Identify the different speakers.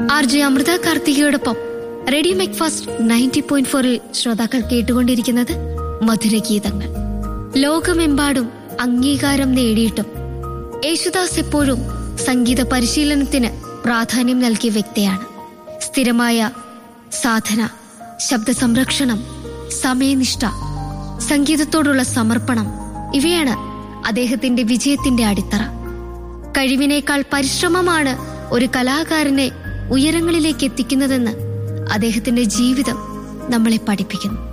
Speaker 1: R J Amrutha കാർത്തികയോടൊപ്പം radio Mecfast ninety point ഫോറിൽ ശ്രോതാക്കൾ കേട്ടുകൊണ്ടിരിക്കുന്നത് മധുരഗീതങ്ങൾ ലോകമെമ്പാടും അംഗീകാരം നേടിയിട്ടും യേശുദാസ് എപ്പോഴും സംഗീത പരിശീലനത്തിന് പ്രാധാന്യം നൽകിയ വ്യക്തിയാണ് സ്ഥിരമായ സാധന ശബ്ദ സംരക്ഷണം സമയനിഷ്ഠ സംഗീതത്തോടുള്ള സമർപ്പണം ഇവയാണ് അദ്ദേഹത്തിന്റെ വിജയത്തിന്റെ അടിത്തറ കഴിവിനേക്കാൾ പരിശ്രമമാണ് ഒരു കലാകാരനെ ഉയരങ്ങളിലേക്ക് എത്തിക്കുന്നതെന്ന് അദ്ദേഹത്തിന്റെ ജീവിതം നമ്മളെ പഠിപ്പിക്കുന്നു